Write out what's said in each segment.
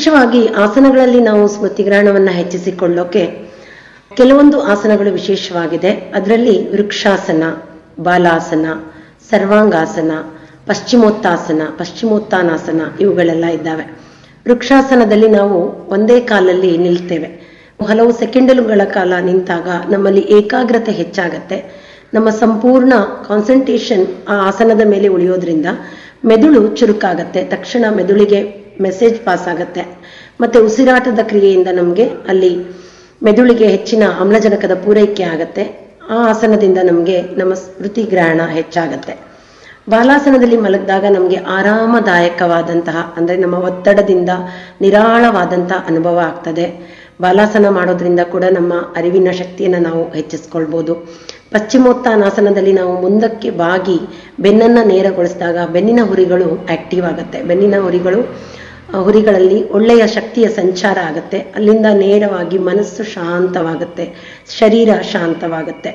ವಿಶೇಷವಾಗಿ ಆಸನಗಳಲ್ಲಿ ನಾವು ಸ್ಮೃತಿಗ್ರಹಣವನ್ನ ಹೆಚ್ಚಿಸಿಕೊಳ್ಳೋಕೆ ಕೆಲವೊಂದು ಆಸನಗಳು ವಿಶೇಷವಾಗಿದೆ ಅದರಲ್ಲಿ ವೃಕ್ಷಾಸನ ಬಾಲಾಸನ ಸರ್ವಾಂಗಾಸನ ಪಶ್ಚಿಮೋತ್ತಾಸನ ಪಶ್ಚಿಮೋತ್ತಾನಾಸನ ಇವುಗಳೆಲ್ಲ ಇದ್ದಾವೆ ವೃಕ್ಷಾಸನದಲ್ಲಿ ನಾವು ಒಂದೇ ಕಾಲಲ್ಲಿ ನಿಲ್ತೇವೆ ಹಲವು ಸೆಕೆಂಡುಗಳ ಕಾಲ ನಿಂತಾಗ ನಮ್ಮಲ್ಲಿ ಏಕಾಗ್ರತೆ ಹೆಚ್ಚಾಗತ್ತೆ ನಮ್ಮ ಸಂಪೂರ್ಣ ಕಾನ್ಸಂಟ್ರೇಷನ್ ಆ ಆಸನದ ಮೇಲೆ ಉಳಿಯೋದ್ರಿಂದ ಮೆದುಳು ಚುರುಕಾಗತ್ತೆ ತಕ್ಷಣ ಮೆದುಳಿಗೆ ಮೆಸೇಜ್ ಪಾಸ್ ಆಗತ್ತೆ ಮತ್ತೆ ಉಸಿರಾಟದ ಕ್ರಿಯೆಯಿಂದ ನಮಗೆ ಅಲ್ಲಿ ಮೆದುಳಿಗೆ ಹೆಚ್ಚಿನ ಆಮ್ಲಜನಕದ ಪೂರೈಕೆ ಆಗತ್ತೆ ಆ ಆಸನದಿಂದ ನಮಗೆ ನಮ್ಮ ಸ್ಮೃತಿ ಗ್ರಹಣ ಹೆಚ್ಚಾಗತ್ತೆ ಬಾಲಾಸನದಲ್ಲಿ ಮಲಗಿದಾಗ ನಮಗೆ ಆರಾಮದಾಯಕವಾದಂತಹ ಅಂದರೆ ನಮ್ಮ ಒತ್ತಡದಿಂದ ನಿರಾಳವಾದಂತಹ ಅನುಭವ ಆಗ್ತದೆ ಬಾಲಾಸನ ಮಾಡೋದ್ರಿಂದ ಕೂಡ ನಮ್ಮ ಅರಿವಿನ ಶಕ್ತಿಯನ್ನು ನಾವು ಹೆಚ್ಚಿಸ್ಕೊಳ್ಬೋದು ಪಶ್ಚಿಮೋತ್ತಾನಾಸನದಲ್ಲಿ ನಾವು ಮುಂದಕ್ಕೆ ಬಾಗಿ ಬೆನ್ನನ್ನು ನೇರಗೊಳಿಸಿದಾಗ ಬೆನ್ನಿನ ಹುರಿಗಳು ಆಕ್ಟಿವ್ ಆಗುತ್ತೆ ಬೆನ್ನಿನ ಹುರಿಗಳು ಆ ಹುರಿಗಳಲ್ಲಿ ಒಳ್ಳೆಯ ಶಕ್ತಿಯ ಸಂಚಾರ ಆಗುತ್ತೆ ಅಲ್ಲಿಂದ ನೇರವಾಗಿ ಮನಸ್ಸು ಶಾಂತವಾಗುತ್ತೆ ಶರೀರ ಶಾಂತವಾಗುತ್ತೆ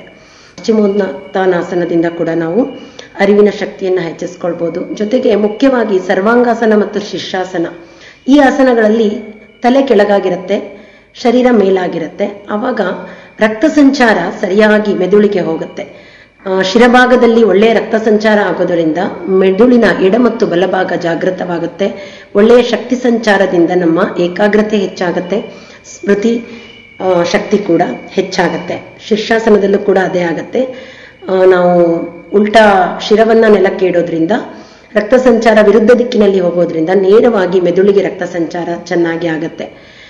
ಪಶ್ಚಿಮೋತ್ತಾನಾಸನದಿಂದ ಕೂಡ ನಾವು ಅರಿವಿನ ಶಕ್ತಿಯನ್ನು ಹೆಚ್ಚಿಸ್ಕೊಳ್ಬೋದು ಜೊತೆಗೆ ಮುಖ್ಯವಾಗಿ ಸರ್ವಾಂಗಾಸನ ಮತ್ತು ಶೀರ್ಷಾಸನ ಈ ಆಸನಗಳಲ್ಲಿ ತಲೆ ಕೆಳಗಾಗಿರುತ್ತೆ ಶರೀರ ಮೇಲಾಗಿರುತ್ತೆ ಆವಾಗ ರಕ್ತ ಸಂಚಾರ ಸರಿಯಾಗಿ ಮೆದುಳಿಗೆ ಹೋಗುತ್ತೆ ಆ, ಶಿರಭಾಗದಲ್ಲಿ ಒಳ್ಳೆಯ ರಕ್ತ ಸಂಚಾರ ಆಗೋದರಿಂದ ಮೆದುಳಿನ ಎಡ ಮತ್ತು ಬಲಭಾಗ ಜಾಗೃತವಾಗುತ್ತೆ ಒಳ್ಳೆಯ ಶಕ್ತಿ ಸಂಚಾರದಿಂದ ನಮ್ಮ ಏಕಾಗ್ರತೆ ಹೆಚ್ಚಾಗತ್ತೆ ಸ್ಮೃತಿ ಆ, ಶಕ್ತಿ ಕೂಡ ಹೆಚ್ಚಾಗತ್ತೆ ಶೀರ್ಷಾಸನದಲ್ಲೂ ಕೂಡ ಅದೇ ಆಗತ್ತೆ ಆ, ನಾವು ಉಲ್ಟಾ ಶಿರವನ್ನ ನೆಲಕ್ಕೆ ಇಡೋದ್ರಿಂದ ರಕ್ತ ಸಂಚಾರ ವಿರುದ್ಧ ದಿಕ್ಕಿನಲ್ಲಿ ಹೋಗೋದ್ರಿಂದ ನೇರವಾಗಿ ಮೆದುಳಿಗೆ ರಕ್ತ ಸಂಚಾರ ಚೆನ್ನಾಗಿ ಆಗತ್ತೆ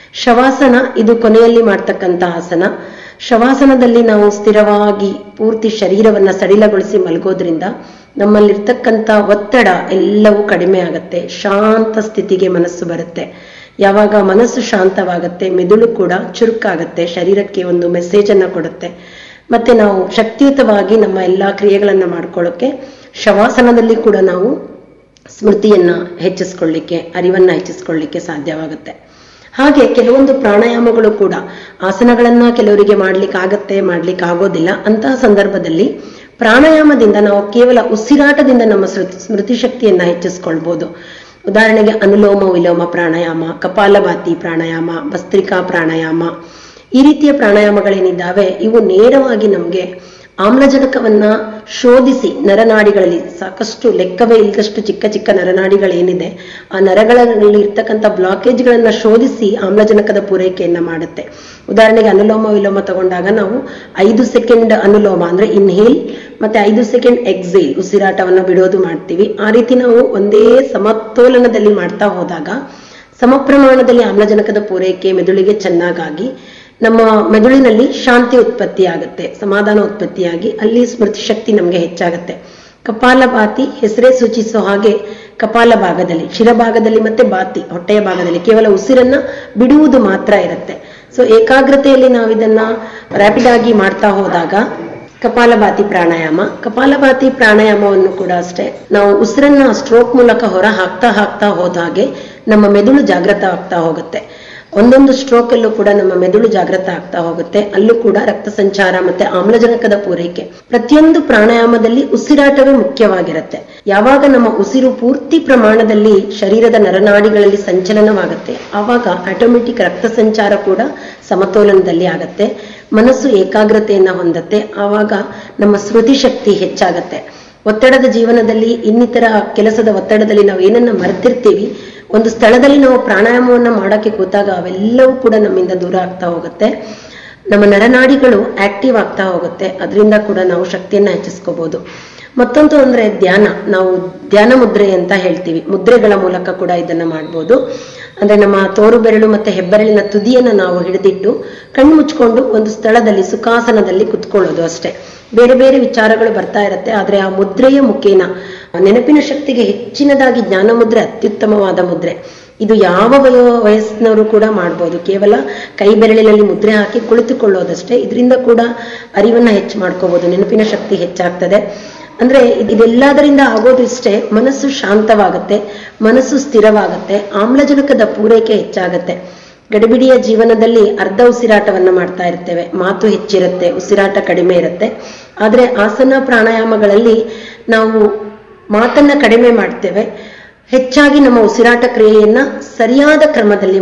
ಶವಾಸನ ಇದು ಕೊನೆಯಲ್ಲಿ ಮಾಡ್ತಕ್ಕಂಥ ಆಸನ ಶವಾಸನದಲ್ಲಿ ನಾವು ಸ್ಥಿರವಾಗಿ ಪೂರ್ತಿ ಶರೀರವನ್ನ ಸಡಿಲಗೊಳಿಸಿ ಮಲಗೋದ್ರಿಂದ ನಮ್ಮಲ್ಲಿರ್ತಕ್ಕಂಥ ಒತ್ತಡ ಎಲ್ಲವೂ ಕಡಿಮೆ ಆಗತ್ತೆ ಶಾಂತ ಸ್ಥಿತಿಗೆ ಮನಸ್ಸು ಬರುತ್ತೆ ಯಾವಾಗ ಮನಸ್ಸು ಶಾಂತವಾಗತ್ತೆ ಮೆದುಳು ಕೂಡ ಚುರುಕಾಗತ್ತೆ ಶರೀರಕ್ಕೆ ಒಂದು ಮೆಸೇಜ್ ಅನ್ನ ಕೊಡುತ್ತೆ ಮತ್ತೆ ನಾವು ಶಕ್ತಿಯುತವಾಗಿ ನಮ್ಮ ಎಲ್ಲಾ ಕ್ರಿಯೆಗಳನ್ನ ಮಾಡ್ಕೊಳ್ಳೋಕೆ ಶವಾಸನದಲ್ಲಿ ಕೂಡ ನಾವು ಸ್ಮೃತಿಯನ್ನ ಹೆಚ್ಚಿಸ್ಕೊಳ್ಳಿಕ್ಕೆ ಅರಿವನ್ನ ಹೆಚ್ಚಿಸ್ಕೊಳ್ಳಿಕ್ಕೆ ಸಾಧ್ಯವಾಗುತ್ತೆ ಹಾಗೆ ಕೆಲವೊಂದು ಪ್ರಾಣಾಯಾಮಗಳು ಕೂಡ ಆಸನಗಳನ್ನ ಕೆಲವರಿಗೆ ಮಾಡ್ಲಿಕ್ಕೆ ಆಗತ್ತೆ ಮಾಡ್ಲಿಕ್ಕೆ ಆಗೋದಿಲ್ಲ ಅಂತಹ ಸಂದರ್ಭದಲ್ಲಿ ಪ್ರಾಣಾಯಾಮದಿಂದ ನಾವು ಕೇವಲ ಉಸಿರಾಟದಿಂದ ನಮ್ಮ ಸ್ಮೃತಿ ಸ್ಮೃತಿ ಶಕ್ತಿಯನ್ನ ಹೆಚ್ಚಿಸ್ಕೊಳ್ಬಹುದು ಉದಾಹರಣೆಗೆ ಅನುಲೋಮ ವಿಲೋಮ ಪ್ರಾಣಾಯಾಮ ಕಪಾಲಭಾತಿ ಪ್ರಾಣಾಯಾಮ ಭಸ್ತ್ರಿಕಾ ಪ್ರಾಣಾಯಾಮ ಈ ರೀತಿಯ ಪ್ರಾಣಾಯಾಮಗಳೇನಿದ್ದಾವೆ ಇವು ನೇರವಾಗಿ ನಮಗೆ ಆಮ್ಲಜನಕವನ್ನ ಶೋಧಿಸಿ ನರನಾಡಿಗಳಲ್ಲಿ ಸಾಕಷ್ಟು ಲೆಕ್ಕವೇ ಇಲ್ಲದಷ್ಟು ಚಿಕ್ಕ ಚಿಕ್ಕ ನರನಾಡಿಗಳೇನಿದೆ ಆ ನರಗಳಲ್ಲಿ ಇರ್ತಕ್ಕಂಥ ಬ್ಲಾಕೇಜ್ಗಳನ್ನ ಶೋಧಿಸಿ ಆಮ್ಲಜನಕದ ಪೂರೈಕೆಯನ್ನ ಮಾಡುತ್ತೆ ಉದಾಹರಣೆಗೆ ಅನುಲೋಮ ವಿಲೋಮ ತಗೊಂಡಾಗ ನಾವು ಐದು ಸೆಕೆಂಡ್ ಅನುಲೋಮ ಅಂದ್ರೆ ಇನ್ಹೇಲ್ ಮತ್ತೆ ಐದು ಸೆಕೆಂಡ್ ಎಕ್ಸೇಲ್ ಉಸಿರಾಟವನ್ನ ಬಿಡೋದು ಮಾಡ್ತೀವಿ ಆ ರೀತಿ ನಾವು ಒಂದೇ ಸಮತೋಲನದಲ್ಲಿ ಮಾಡ್ತಾ ಹೋದಾಗ ಸಮ ಪ್ರಮಾಣದಲ್ಲಿ ಆಮ್ಲಜನಕದ ಪೂರೈಕೆ ಮೆದುಳಿಗೆ ಚೆನ್ನಾಗಾಗಿ ನಮ್ಮ ಮೆದುಳಿನಲ್ಲಿ ಶಾಂತಿ ಉತ್ಪತ್ತಿ ಆಗುತ್ತೆ ಸಮಾಧಾನ ಉತ್ಪತ್ತಿಯಾಗಿ ಅಲ್ಲಿ ಸ್ಮೃತಿ ಶಕ್ತಿ ನಮಗೆ ಹೆಚ್ಚಾಗುತ್ತೆ ಕಪಾಲಭಾತಿ ಹೆಸರೇ ಸೂಚಿಸೋ ಹಾಗೆ ಕಪಾಲ ಭಾಗದಲ್ಲಿ ಶಿರಭಾಗದಲ್ಲಿ ಮತ್ತೆ ಬಾತಿ ಹೊಟ್ಟೆಯ ಭಾಗದಲ್ಲಿ ಕೇವಲ ಉಸಿರನ್ನ ಬಿಡುವುದು ಮಾತ್ರ ಇರುತ್ತೆ ಸೊ ಏಕಾಗ್ರತೆಯಲ್ಲಿ ನಾವು ಇದನ್ನ ರ್ಯಾಪಿಡ್ ಆಗಿ ಮಾಡ್ತಾ ಹೋದಾಗ ಕಪಾಲಭಾತಿ ಪ್ರಾಣಾಯಾಮ ಕಪಾಲಭಾತಿ ಪ್ರಾಣಾಯಾಮವನ್ನು ಕೂಡ ಅಷ್ಟೇ ನಾವು ಉಸಿರನ್ನ ಸ್ಟ್ರೋಕ್ ಮೂಲಕ ಹೊರ ಹಾಕ್ತಾ ಹಾಕ್ತಾ ಹೋದ ಹಾಗೆ ನಮ್ಮ ಮೆದುಳು ಜಾಗೃತ ಆಗ್ತಾ ಹೋಗುತ್ತೆ ಒಂದೊಂದು ಸ್ಟ್ರೋಕ್ ಅಲ್ಲೂ ಕೂಡ ನಮ್ಮ ಮೆದುಳು ಜಾಗೃತ ಆಗ್ತಾ ಹೋಗುತ್ತೆ ಅಲ್ಲೂ ಕೂಡ ರಕ್ತ ಸಂಚಾರ ಮತ್ತೆ ಆಮ್ಲಜನಕದ ಪೂರೈಕೆ ಪ್ರತಿಯೊಂದು ಪ್ರಾಣಾಯಾಮದಲ್ಲಿ ಉಸಿರಾಟವೇ ಮುಖ್ಯವಾಗಿರುತ್ತೆ ಯಾವಾಗ ನಮ್ಮ ಉಸಿರು ಪೂರ್ತಿ ಪ್ರಮಾಣದಲ್ಲಿ ಶರೀರದ ನರನಾಡಿಗಳಲ್ಲಿ ಸಂಚಲನವಾಗುತ್ತೆ ಆವಾಗ ಆಟೋಮೆಟಿಕ್ ರಕ್ತ ಸಂಚಾರ ಕೂಡ ಸಮತೋಲನದಲ್ಲಿ ಆಗತ್ತೆ ಮನಸ್ಸು ಏಕಾಗ್ರತೆಯನ್ನ ಹೊಂದತ್ತೆ ಆವಾಗ ನಮ್ಮ ಸ್ಮೃತಿ ಶಕ್ತಿ ಹೆಚ್ಚಾಗತ್ತೆ ಒತ್ತಡದ ಜೀವನದಲ್ಲಿ ಇನ್ನಿತರ ಕೆಲಸದ ಒತ್ತಡದಲ್ಲಿ ನಾವು ಏನನ್ನ ಮರೆತಿರ್ತೀವಿ ಒಂದು ಸ್ಥಳದಲ್ಲಿ ನಾವು ಪ್ರಾಣಾಯಾಮವನ್ನ ಮಾಡಕ್ಕೆ ಕೂತಾಗ ಅವೆಲ್ಲವೂ ಕೂಡ ನಮ್ಮಿಂದ ದೂರ ಆಗ್ತಾ ಹೋಗುತ್ತೆ ನಮ್ಮ ನರನಾಡಿಗಳು ಆಕ್ಟಿವ್ ಆಗ್ತಾ ಹೋಗುತ್ತೆ ಅದರಿಂದ ಕೂಡ ನಾವು ಶಕ್ತಿಯನ್ನ ಹೆಚ್ಚಿಸ್ಕೋಬಹುದು ಮತ್ತೊಂದು ಅಂದ್ರೆ ಧ್ಯಾನ ನಾವು ಧ್ಯಾನ ಮುದ್ರೆ ಅಂತ ಹೇಳ್ತೀವಿ ಮುದ್ರೆಗಳ ಮೂಲಕ ಕೂಡ ಇದನ್ನ ಮಾಡ್ಬೋದು ಅಂದ್ರೆ ನಮ್ಮ ತೋರು ಬೆರಳು ಮತ್ತೆ ಹೆಬ್ಬೆರಳಿನ ತುದಿಯನ್ನ ನಾವು ಹಿಡಿದಿಟ್ಟು ಕಣ್ಣು ಮುಚ್ಕೊಂಡು ಒಂದು ಸ್ಥಳದಲ್ಲಿ ಸುಖಾಸನದಲ್ಲಿ ಕುತ್ಕೊಳ್ಳೋದು ಅಷ್ಟೇ ಬೇರೆ ಬೇರೆ ವಿಚಾರಗಳು ಬರ್ತಾ ಇರುತ್ತೆ ಆದ್ರೆ ಆ ಮುದ್ರೆಯ ಮುಖೇನ ನೆನಪಿನ ಶಕ್ತಿಗೆ ಹೆಚ್ಚಿನದಾಗಿ ಜ್ಞಾನ ಮುದ್ರೆ ಅತ್ಯುತ್ತಮವಾದ ಮುದ್ರೆ ಇದು ಯಾವ ವಯೋ ವಯಸ್ಸಿನವರು ಕೂಡ ಮಾಡ್ಬೋದು ಕೇವಲ ಕೈ ಬೆರಳಿನಲ್ಲಿ ಮುದ್ರೆ ಹಾಕಿ ಕುಳಿತುಕೊಳ್ಳೋದಷ್ಟೇ ಇದರಿಂದ ಕೂಡ ಅರಿವನ್ನ ಹೆಚ್ಚು ಮಾಡ್ಕೋಬಹುದು ನೆನಪಿನ ಶಕ್ತಿ ಹೆಚ್ಚಾಗ್ತದೆ ಅಂದ್ರೆ ಇದ್- ಇದೆಲ್ಲದರಿಂದ ಆಗೋದು ಇಷ್ಟೇ ಮನಸ್ಸು ಶಾಂತವಾಗುತ್ತೆ ಮನಸ್ಸು ಸ್ಥಿರವಾಗುತ್ತೆ ಆಮ್ಲಜನಕದ ಪೂರೈಕೆ ಹೆಚ್ಚಾಗತ್ತೆ ಗಡಿಬಿಡಿಯ ಜೀವನದಲ್ಲಿ ಅರ್ಧ ಉಸಿರಾಟವನ್ನ ಮಾಡ್ತಾ ಇರ್ತೇವೆ ಮಾತು ಹೆಚ್ಚಿರುತ್ತೆ ಉಸಿರಾಟ ಕಡಿಮೆ ಇರುತ್ತೆ ಆದ್ರೆ ಆಸನ ಪ್ರಾಣಾಯಾಮಗಳಲ್ಲಿ ನಾವು ಮಾತನ್ನ ಕಡಿಮೆ ಮಾಡ್ತೇವೆ ಹೆಚ್ಚಾಗಿ ನಮ್ಮ ಉಸಿರಾಟ ಕ್ರಿಯೆಯನ್ನ ಸರಿಯಾದ ಕ್ರಮದಲ್ಲಿ